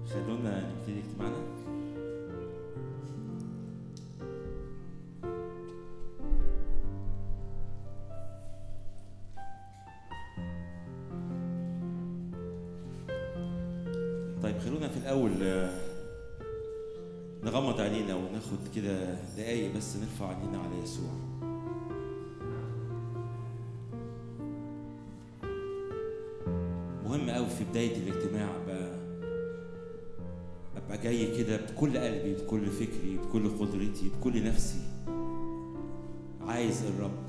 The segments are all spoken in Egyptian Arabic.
خلونا نبتدي اجتماعنا طيب خلونا في الأول آه، نغمض عينينا وناخد كده دقايق بس نرفع عينينا على يسوع مهم قوي في بداية الاجتماع ابقى ابقى جاي كده بكل قلبي بكل فكري بكل قدرتي بكل نفسي عايز الرب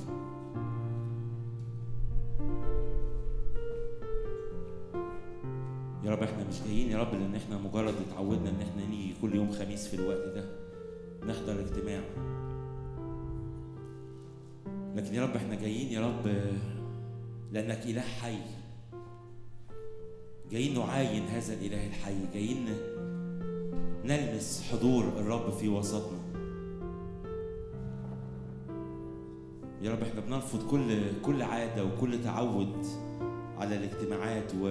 يا رب احنا مش جايين يا رب لان احنا مجرد اتعودنا ان احنا نيجي كل يوم خميس في الوقت ده نحضر اجتماع لكن يا رب احنا جايين يا رب لانك اله حي جايين نعاين هذا الاله الحي جايين نلمس حضور الرب في وسطنا يا رب احنا بنرفض كل كل عاده وكل تعود على الاجتماعات و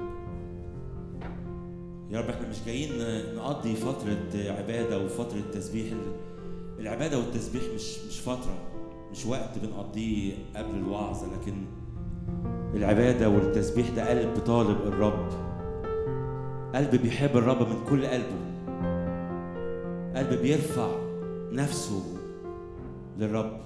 يا رب احنا مش جايين نقضي فترة عبادة وفترة تسبيح العبادة والتسبيح مش مش فترة مش وقت بنقضيه قبل الوعظة لكن العبادة والتسبيح ده قلب طالب الرب قلب بيحب الرب من كل قلبه قلب بيرفع نفسه للرب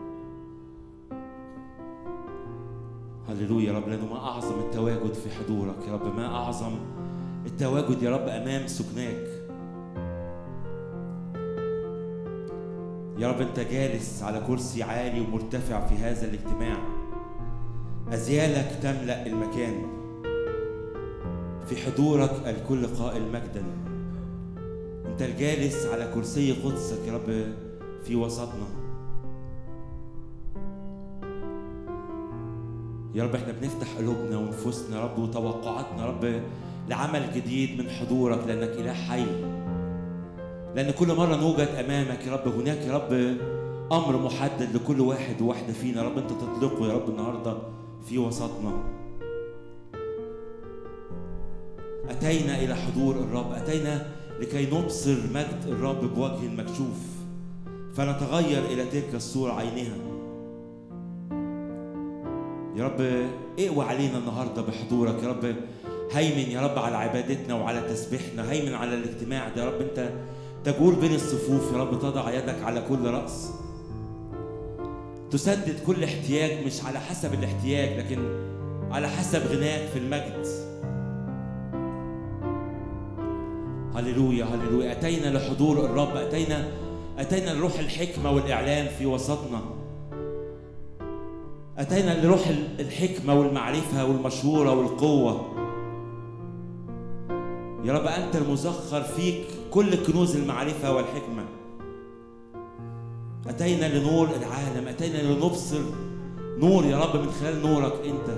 هللويا يا رب لأنه ما أعظم التواجد في حضورك يا رب ما أعظم التواجد يا رب أمام سكناك يا رب أنت جالس على كرسي عالي ومرتفع في هذا الاجتماع أزيالك تملأ المكان في حضورك الكل قائل مجدا أنت الجالس على كرسي قدسك يا رب في وسطنا يا رب احنا بنفتح قلوبنا ونفوسنا يا رب وتوقعاتنا يا رب لعمل جديد من حضورك لأنك إله حي لأن كل مرة نوجد أمامك يا رب هناك يا رب أمر محدد لكل واحد وواحدة فينا يا رب أنت تطلقه يا رب النهاردة في وسطنا أتينا إلى حضور الرب أتينا لكي نبصر مجد الرب بوجه مكشوف فنتغير إلى تلك الصورة عينها يا رب اقوى علينا النهارده بحضورك يا رب هيمن يا رب على عبادتنا وعلى تسبيحنا هيمن على الاجتماع ده يا رب انت تجول بين الصفوف يا رب تضع يدك على كل رأس تسدد كل احتياج مش على حسب الاحتياج لكن على حسب غناك في المجد هللويا هللويا أتينا لحضور الرب أتينا أتينا لروح الحكمة والإعلان في وسطنا أتينا لروح الحكمة والمعرفة والمشورة والقوة يا رب أنت المزخر فيك كل كنوز المعرفة والحكمة أتينا لنور العالم أتينا لنبصر نور يا رب من خلال نورك أنت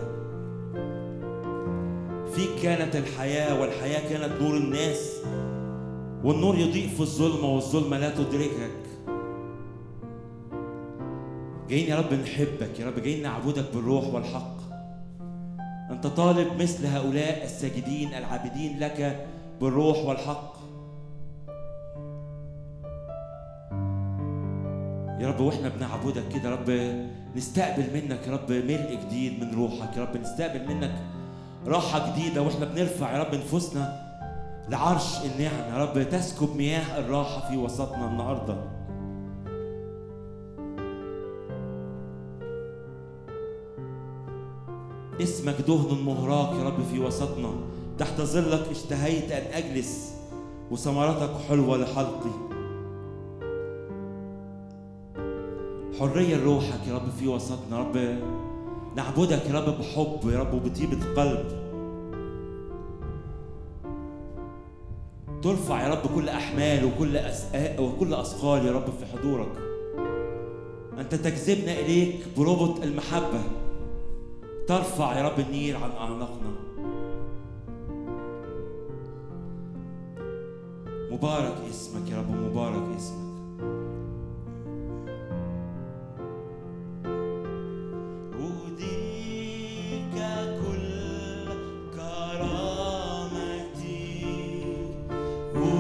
فيك كانت الحياة والحياة كانت نور الناس والنور يضيء في الظلمة والظلمة لا تدركك جايين يا رب نحبك يا رب جايين نعبدك بالروح والحق أنت طالب مثل هؤلاء الساجدين العابدين لك بالروح والحق يا رب واحنا بنعبدك كده يا رب نستقبل منك يا رب ملء جديد من روحك يا رب نستقبل منك راحة جديدة واحنا بنرفع يا رب نفوسنا لعرش النعم يا رب تسكب مياه الراحة في وسطنا النهارده اسمك دهن مهراق يا رب في وسطنا تحت ظلك اشتهيت أن أجلس وثمرتك حلوة لحلقي حرية لروحك يا رب في وسطنا يا رب نعبدك يا رب بحب يا رب وبطيبة قلب ترفع يا رب كل أحمال وكل أسقاء وكل أثقال يا رب في حضورك أنت تجذبنا إليك بربط المحبة ترفع يا رب النير عن أعناقنا مبارك اسمك يا رب مبارك اسمك أوديك كل كرامتي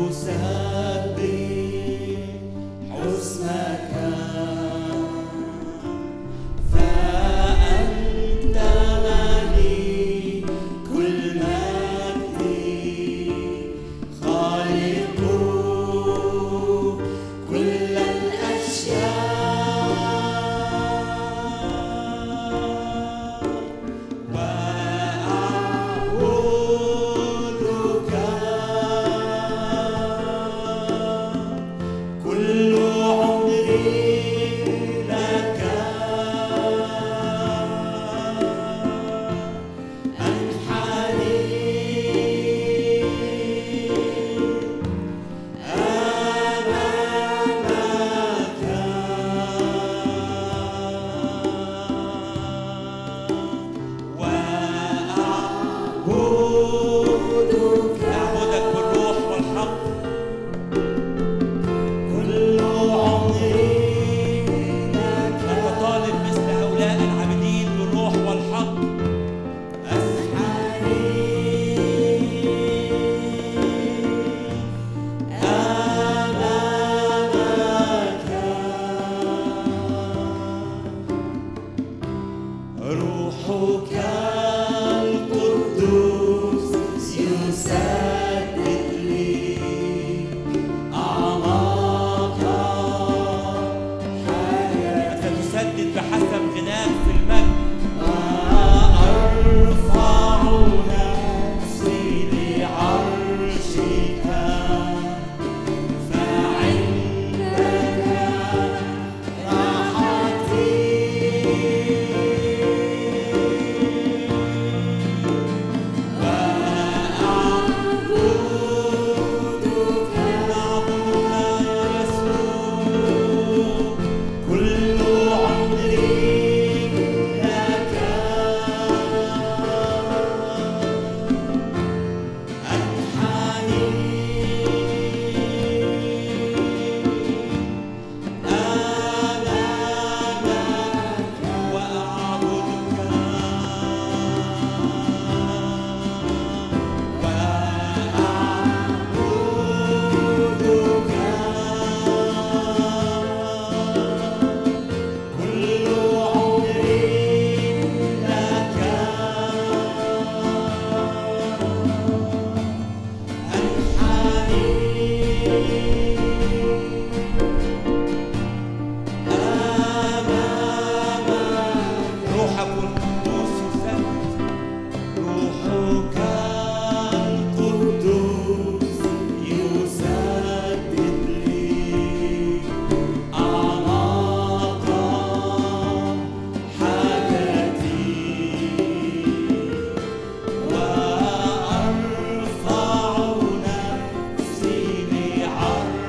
وأرفع نفسي لعرشك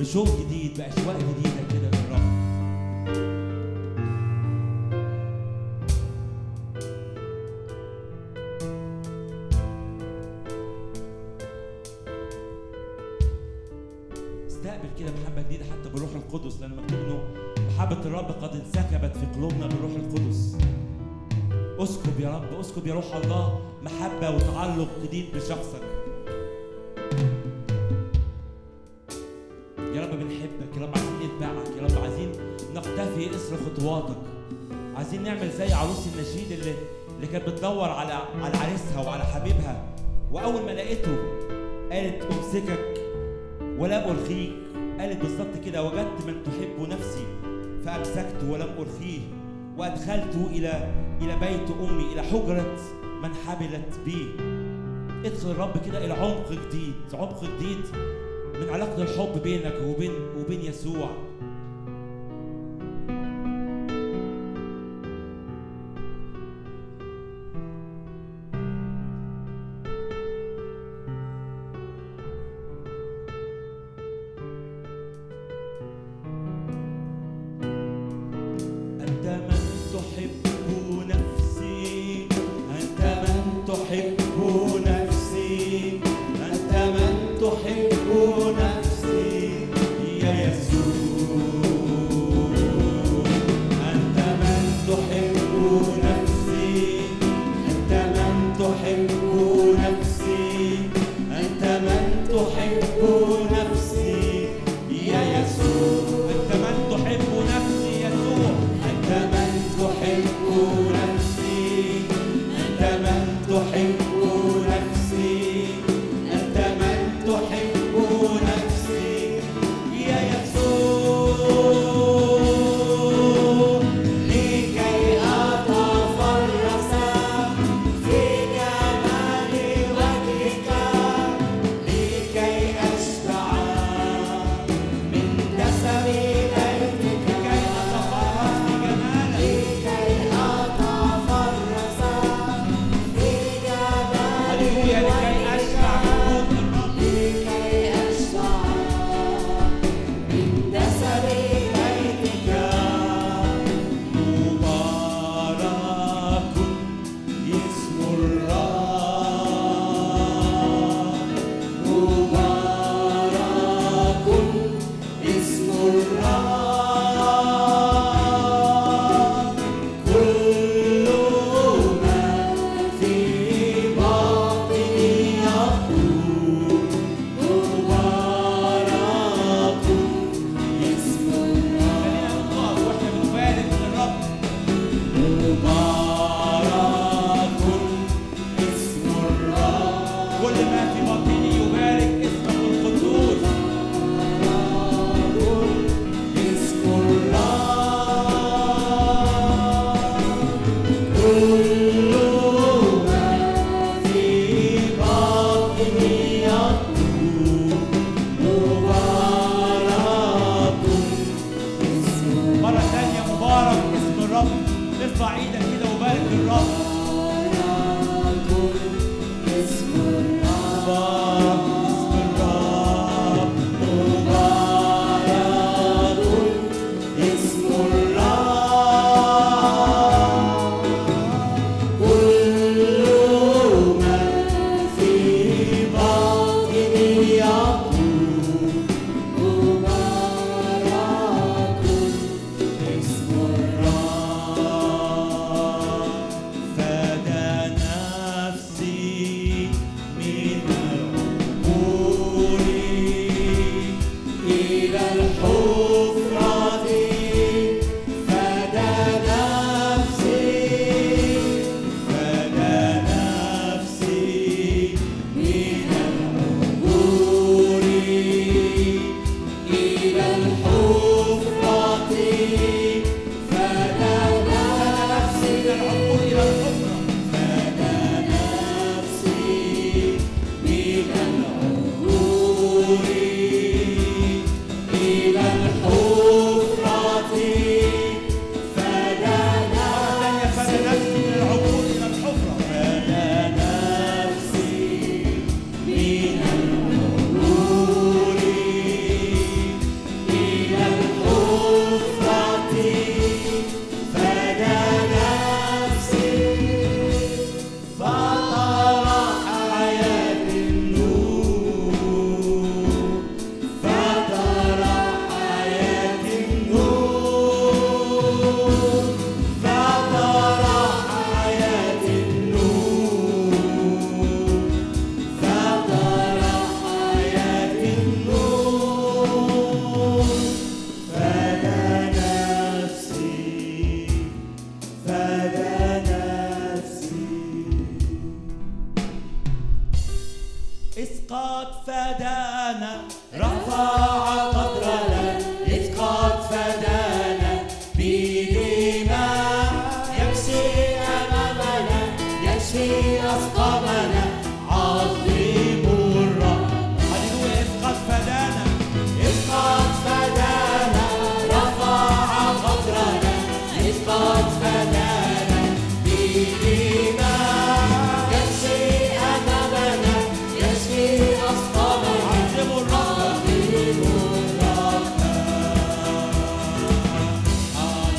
بشوق جديد باشواق جديده كده للرب استقبل كده محبه جديده حتى بالروح القدس لان مكتوب انه محبه الرب قد انسكبت في قلوبنا بالروح القدس اسكب يا رب اسكب يا روح الله محبه وتعلق جديد بشخصك يا رب بنحبك يا رب عايزين نتبعك يا رب عايزين نقتفي اثر خطواتك عايزين نعمل زي عروس النشيد اللي اللي كانت بتدور على على عريسها وعلى حبيبها واول ما لقيته قالت امسكك ولا ارخيك قالت بالظبط كده وجدت من تحب نفسي فامسكته ولم ارخيه وادخلته الى الى بيت امي الى حجره من حبلت بي ادخل الرب كده الى عمق جديد عمق جديد من علاقه الحب بينك وبين وبين يسوع أنت من تحب نفسي أنت من تحب نفسي أنت من تحب نفسي يا يسوع أنت من تحب نفسي أنت من تحب نفسي أنت من تحب نفسي يا يسوع أنت من تحب نفسي يسوع أنت من تحب نفسي أنت من تحب نفسي أنت من تحب نفسي يا يسوع لكي أتفرس في جمال وجهك لكي أشبع من دسم بيتك لكي أتفرس في جمالك لكي أتفرس في جمالك هللويا لكي أشبع من جود الرب لكي أشبع من دسم بيتك مبارك اسم الرب مبارك اسم الرب كل ما في باطني يقول مبارك اسم الرب واحنا بنبارك للرب مبارك اسم الرب كل ما في باطني يبارك اسمه القدوس اسم الرب كل ما في باطني يقول مبارك مرة ثانية مبارك اسم الرب ارفع ايدك كده وبارك للرب اسم الرب مبارك اسم الرب مبارك اسم الرب كل ما في باطني يقول مبارك اسم الرب فدى نفسي من العبور إلى الحفرة فدى نفسي فدى نفسي من العبور إلى الحفرة فدى نفسي من العبور إلى الحفرة فدى نفسي من العبور إلى الحفرة فدى نفسي من العبور إلى الحفرة فدى نفسي من العبور فدانا رفع قدرنا إذ قد فدانا بدماء يكسي أمامنا يشفي أسقامنا عظيم الرب هللويا إذ قد فدانا إذ قد فدانا رفع قدرنا إذ قد فدانا بدماء يكسي أمامنا يشفي أسقامنا عظموا الرب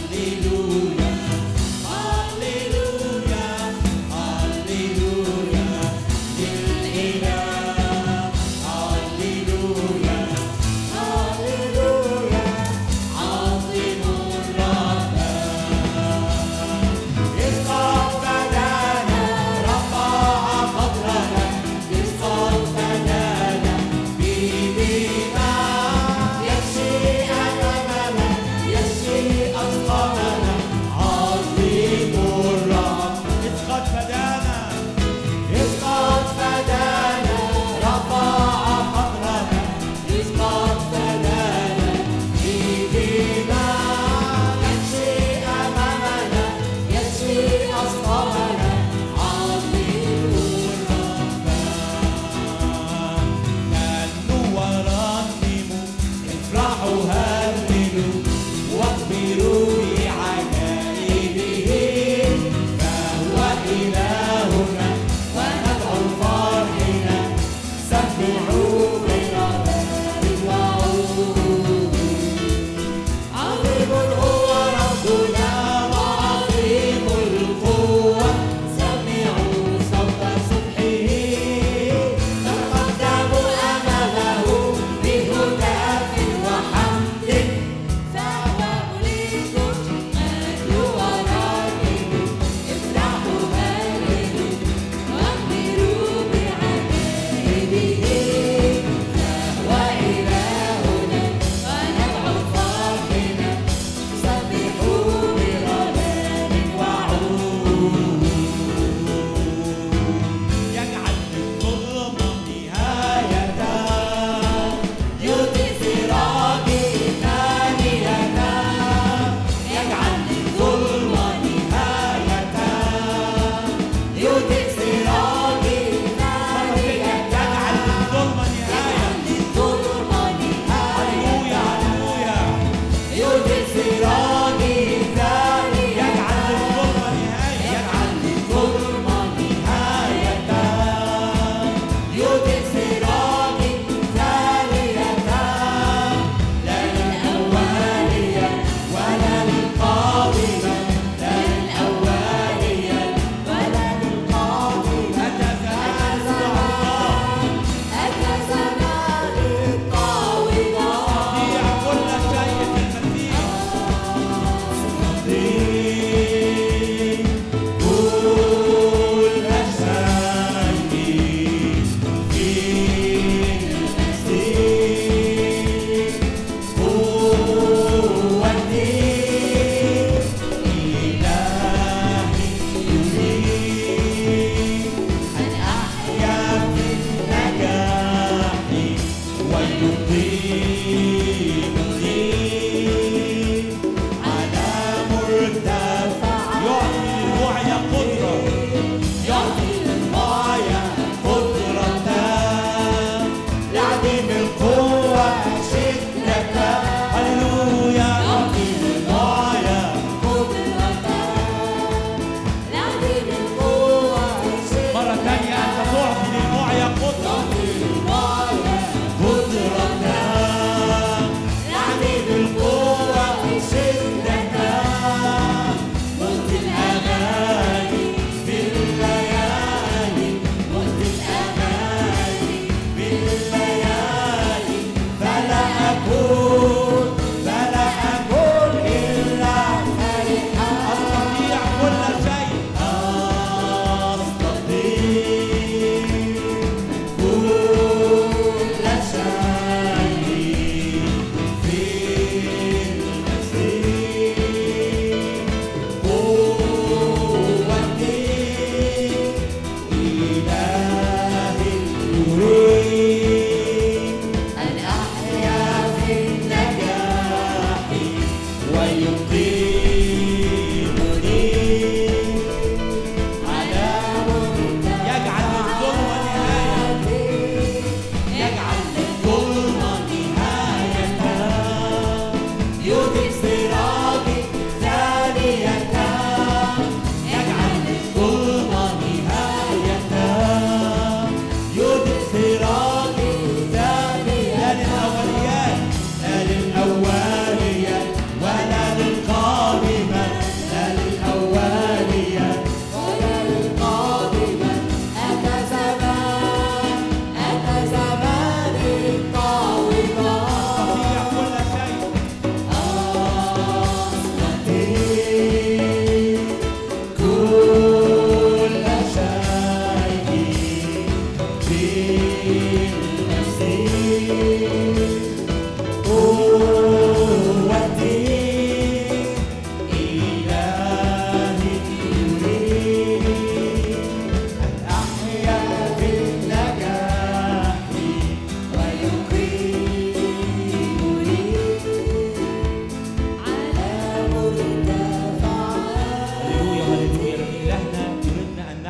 هللويا هللويا هللويا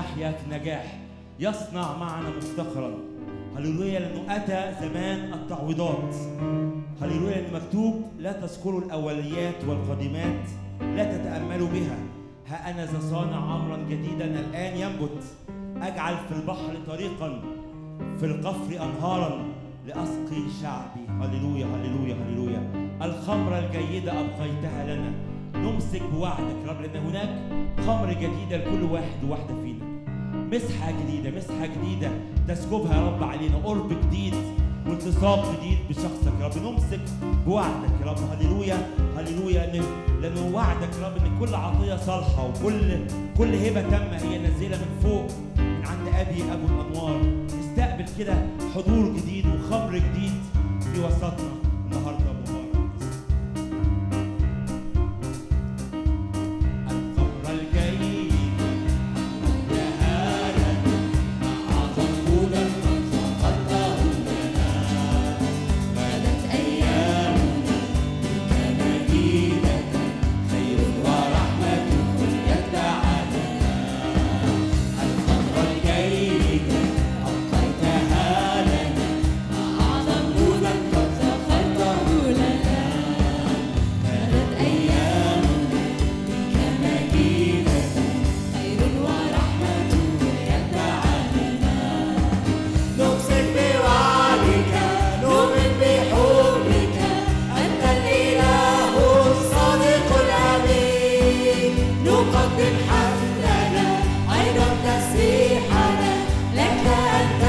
يحيا في نجاح يصنع معنا مفتخرا هللويا لانه اتى زمان التعويضات هللويا لان مكتوب لا تذكروا الاوليات والقديمات لا تتاملوا بها ها انا ذا صانع امرا جديدا الان ينبت اجعل في البحر طريقا في القفر انهارا لاسقي شعبي هللويا هللويا هللويا الخمره الجيده ابقيتها لنا نمسك بوعدك يا رب لان هناك خمر جديده لكل واحد وواحده فينا مسحه جديده مسحه جديده تسكبها يا رب علينا قرب جديد والتصاق جديد بشخصك يا رب نمسك بوعدك يا رب هللويا هللويا لان لانه وعدك يا رب ان كل عطيه صالحه وكل كل هبه تامه هي نازله من فوق من عند ابي ابو الانوار نستقبل كده حضور جديد وخمر جديد في وسطنا النهارده مبارك الخمر الجيد بدت أيامنا بك مجيدة خير ورحمة يتبعنا الخمر الجيدة أبقيتها لنا أعظم هدى قد سخرته لنا بدت أيامنا بك مجيدة خير ورحمة يتبعنا نمسك بوعدك نؤمن بحبك أنت الإله الصادق الأمين نقدم حمدنا أيضا تسبيحنا لك أنت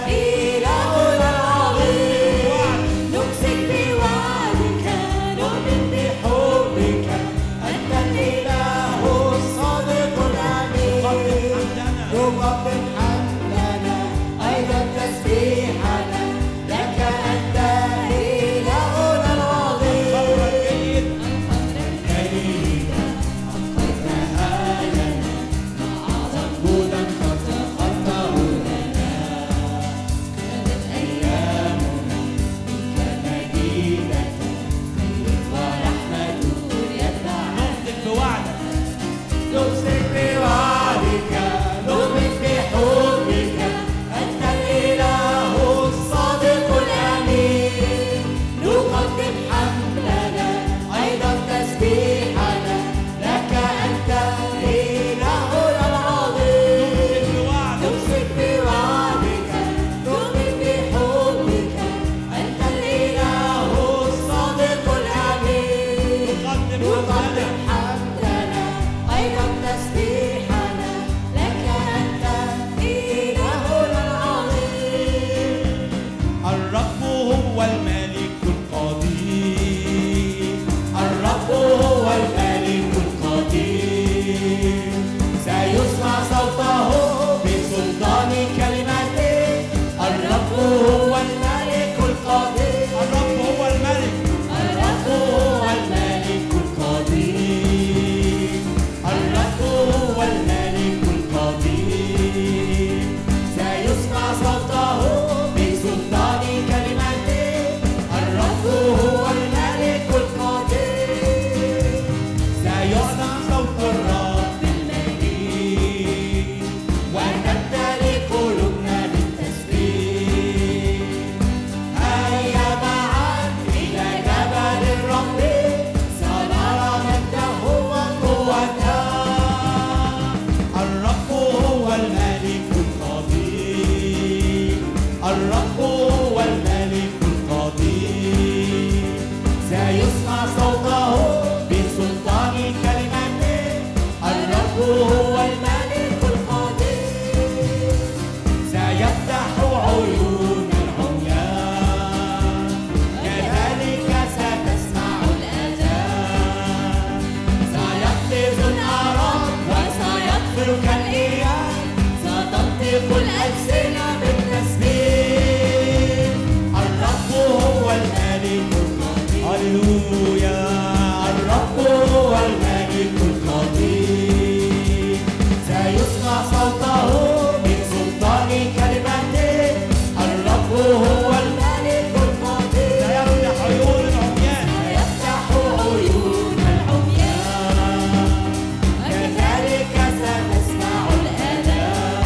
إلهنا العظيم نمسك بوعدك نؤمن بحبك أنت الإله الصادق الأمين نقدم حمدنا أيضا تسبيحنا لك أنت إلهنا العظيم الجيد أبقيتها لنا أعظم هدى قد سخرته لنا كانت أيامنا بك مجيدة خير ورحمة يتبعنا نمسك بوعدك نمسك بوعدك نؤمن بحبك أنت الإله الصادق الأمين نقدم حمدنا أيضا تسبيحنا لك أنت إلهنا العظيم نمسك بوعدك نؤمن بحبك أنت الإله الصادق الأمين نقدم نقدم حمدنا حمدنا أيضا تسبيحنا لك أنت إلهنا العظيم الرب هو الملك القدير الرب هو الملك القدير سيسمع صوته بسلطان كلمته الرب هو الملك القدير الرب هو الملك الرب هو الملك القدير الرب هو الملك القدير سيسمع صوته بسلطان كلمته الرب هو الملك القدير سيسمع صوت الرب المجيد وتمتلئ قلوبنا بالتسبيح هيا معا إلى جبل الرب سنرى مجده وقوته الرب هو الملك القدير الرب هو الملك القدير سيسمع صوته بسلطان كلمته الرب هو الملك القدير سيفتح عيون العميان كذلك ستسمع الأذان سيقفز الأعراض وسيغفر كالإيام ستنطق الألسنة بالتسبيح الرب هو الملك القدير هللويا الرب هو الملك القدير سيسمع صوته بسلطان كلمته الرب هو الملك القدير سيفتح عيون العميان سيفتح عيون العميان كذلك ستسمع الآلام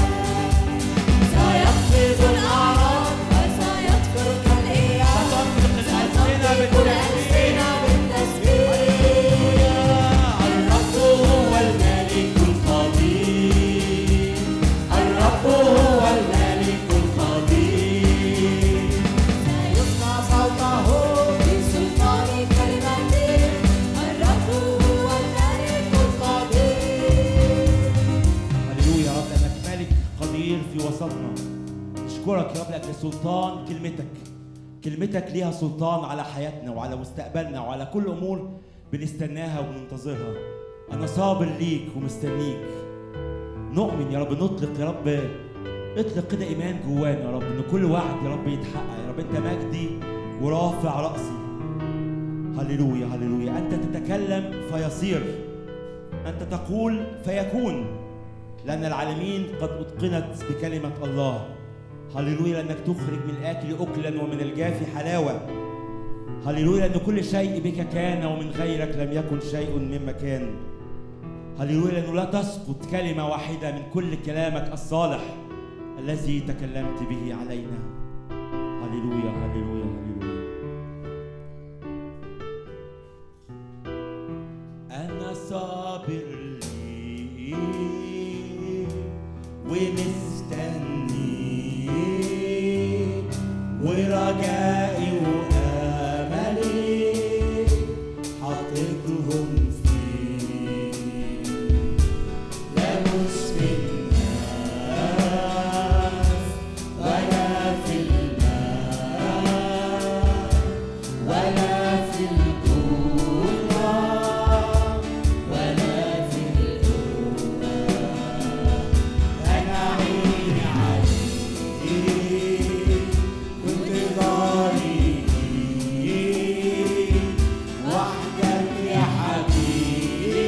في وسطنا نشكرك يا رب لاجل سلطان كلمتك كلمتك ليها سلطان على حياتنا وعلى مستقبلنا وعلى كل امور بنستناها وبننتظرها انا صابر ليك ومستنيك نؤمن يا رب نطلق يا رب اطلق كده ايمان جوانا يا رب ان كل وعد يا رب يتحقق يا رب انت مجدي ورافع راسي هللويا هللويا انت تتكلم فيصير انت تقول فيكون لان العالمين قد اتقنت بكلمه الله هللويا لانك تخرج من الاكل اكلا ومن الجاف حلاوه هللويا لان كل شيء بك كان ومن غيرك لم يكن شيء مما كان هللويا لانه لا تسقط كلمه واحده من كل كلامك الصالح الذي تكلمت به علينا هللويا هللويا هللويا أنا صابر ليك ومستنيك ورجائي وأملي حاططهم فيك لا مش في الناس ولا في المال ولا في القوة ولا في القوة أنا عيني عليك وانتظاري ليك وحدك يا حبيبي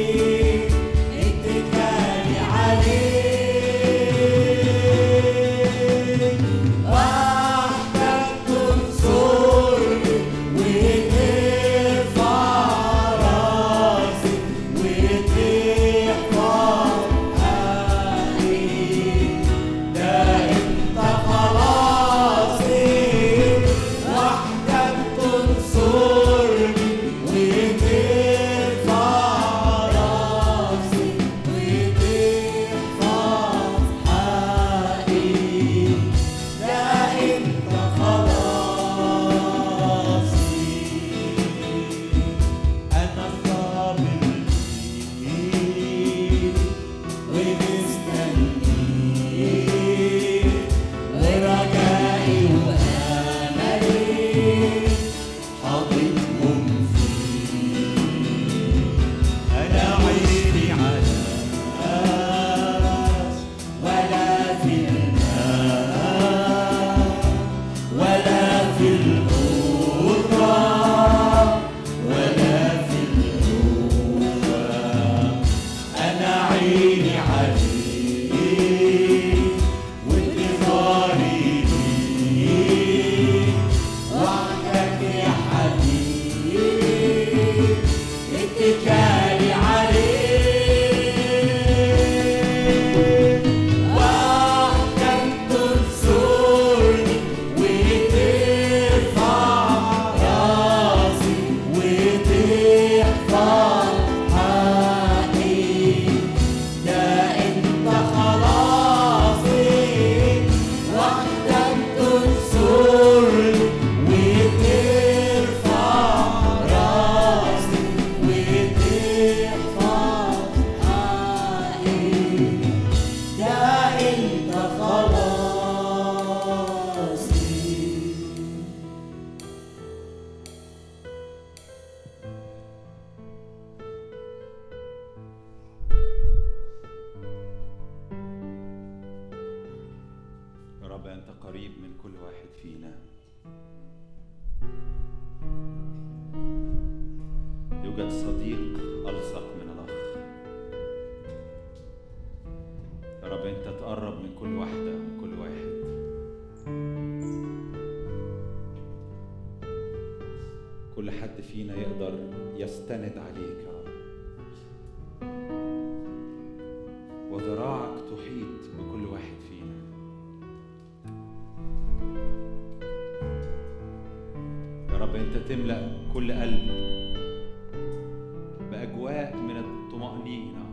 اتكالي عليك وحدك تنصرني وترفع راسي وتحفظ حالي ده انت خلاصي وحدك تنصرني وترفع راسي وتحفظ حالي ده انت خلاصي انا صابر ليك ومستنيك ورجائي واملي حاططهم فيك انا عيني على الناس ولا في الناس ولا في القرى ولا في القوة أنا عيني عليك وانتظاري ليك وحدك يا حبيبي اتكالي عليك وحدك تنصرني وترفع راسي وتحفظ حقي ده انت خلاصي وحدك تنصرني وترفع راسي وتحفظ حقي ده انت خلاصي يا رب أنت قريب من كل واحد فينا يوجد صديق ألصق من الأخ يا رب أنت تقرب من كل واحدة ومن كل واحد كل حد فينا يقدر يستند عليك يا رب وذراعك تحيط بكل واحد فينا يا رب انت تملا كل قلب باجواء من الطمانينه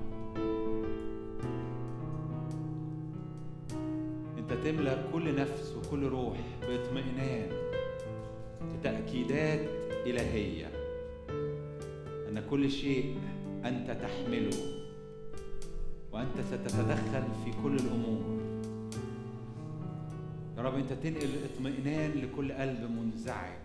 انت تملا كل نفس وكل روح باطمئنان بتاكيدات الهيه ان كل شيء انت تحمله وانت ستتدخل في كل الامور يا رب انت تنقل اطمئنان لكل قلب منزعج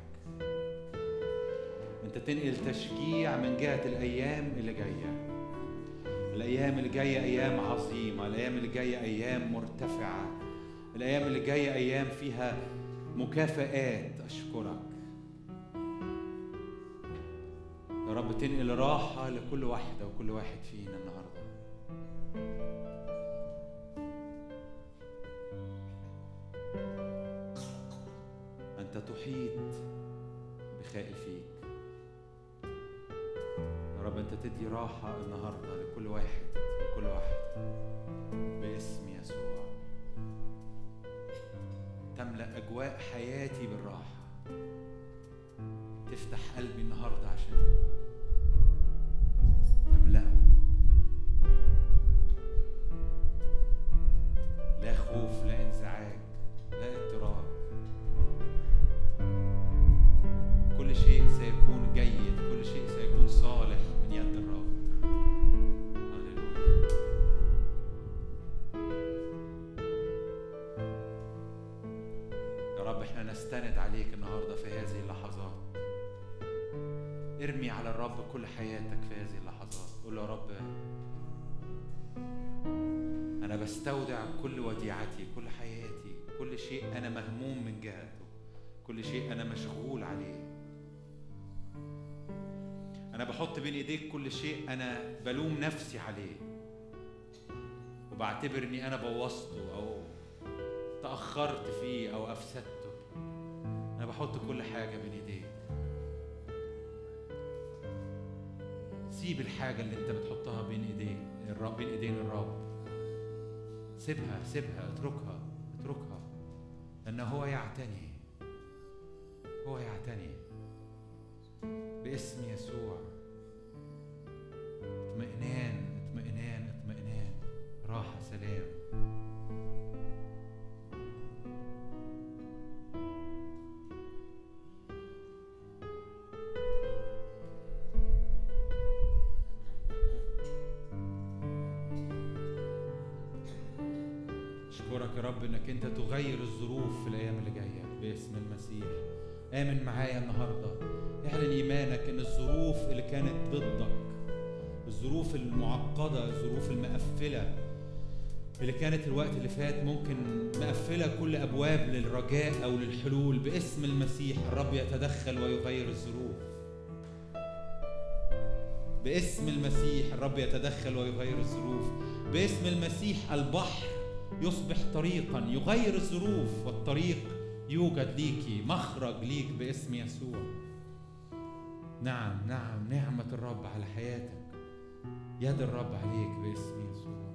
انت تنقل تشجيع من جهه الايام اللي جايه الايام اللي جايه ايام عظيمه الايام اللي جايه ايام مرتفعه الايام اللي جايه ايام فيها مكافآت اشكرك يا رب تنقل راحه لكل واحده وكل واحد فينا النهارده انت تحيط بخائفيك يا رب انت تدي راحه النهارده لكل واحد لكل واحد باسم يسوع تملا اجواء حياتي بالراحه تفتح قلبي النهارده عشان تملأه لا خوف لا انزعاج لا اضطراب كل شيء سيكون جيد كل شيء سيكون صالح من يد الرب هللويا يا رب احنا نستند عليك النهارده في هذه اللحظات ارمي على الرب كل حياتك في هذه اللحظات قول له يا رب انا بستودع كل وديعتي كل حياتي كل شيء انا مهموم من جهته كل شيء انا مشغول عليه انا بحط بين ايديك كل شيء انا بلوم نفسي عليه وبعتبر اني انا بوظته او تاخرت فيه او افسدته انا بحط كل حاجه بين ايديك سيب الحاجه اللي انت بتحطها بين ايديك الرب بين ايدين الرب سيبها سيبها اتركها اتركها لان هو يعتني هو يعتني باسم يسوع اطمئنان اطمئنان اطمئنان راحة سلام اشكرك يا رب انك انت تغير الظروف في الايام اللي جايه باسم المسيح امن معايا النهارده اعلن ايمانك ان الظروف اللي كانت ضدك الظروف المعقده الظروف المقفله اللي كانت الوقت اللي فات ممكن مقفله كل ابواب للرجاء او للحلول باسم المسيح الرب يتدخل ويغير الظروف باسم المسيح الرب يتدخل ويغير الظروف باسم المسيح البحر يصبح طريقا يغير الظروف والطريق يوجد ليكي مخرج ليك باسم يسوع نعم نعم نعمة الرب على حياتك يد الرب عليك باسم يسوع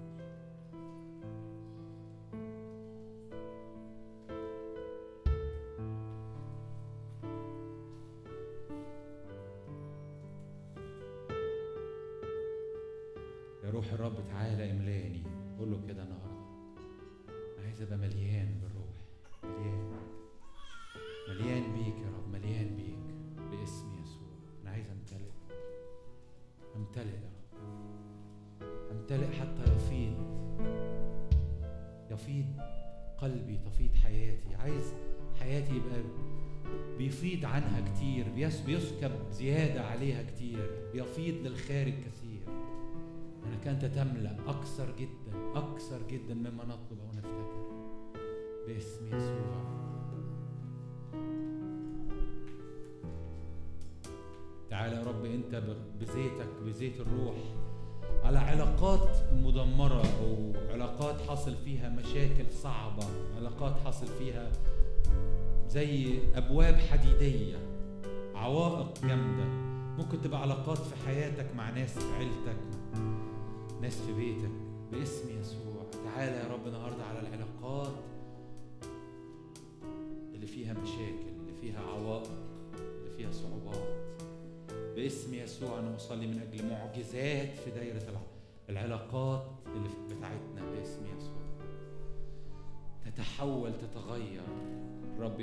يا روح الرب تعالى املاني قول له كده النهارده انا عايز ابقى مليان بالروح مليان مليان بيك يا رب مليان بيك باسم يسوع انا عايز امتلئ امتلئ يا رب امتلئ حتى يفيض يفيض قلبي تفيض حياتي عايز حياتي يبقى بيفيض عنها كتير بيس بيسكب زيادة عليها كتير بيفيض للخارج كثير انك انت تملا اكثر جدا اكثر جدا مما نطلب او نفتكر باسم يسوع تعالى يا رب انت ب- بزيتك بزيت الروح على علاقات مدمرة أو علاقات حصل فيها مشاكل صعبة علاقات حصل فيها زي أبواب حديدية عوائق جامدة ممكن تبقى علاقات في حياتك مع ناس في عيلتك ناس في بيتك باسم يسوع تعالى يا رب النهارده على العلاقات اللي فيها مشاكل اللي فيها عوائق اللي فيها صعوبات باسم يسوع انا اصلي من اجل معجزات في دايره الع- العلاقات اللي في- بتاعتنا باسم يسوع تتحول تتغير رب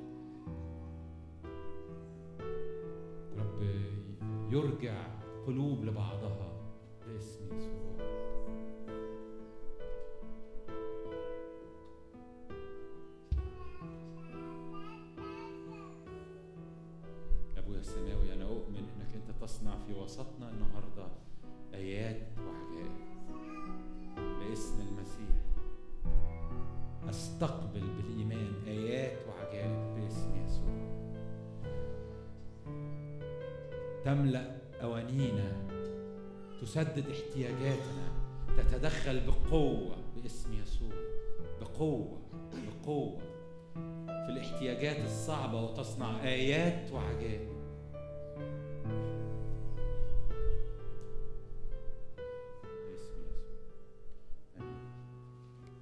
رب يرجع قلوب لبعضها باسم يسوع تصنع في وسطنا النهارده ايات وعجائب باسم المسيح استقبل بالايمان ايات وعجائب باسم يسوع تملا اوانينا تسدد احتياجاتنا تتدخل بقوه باسم يسوع بقوه بقوه في الاحتياجات الصعبه وتصنع ايات وعجائب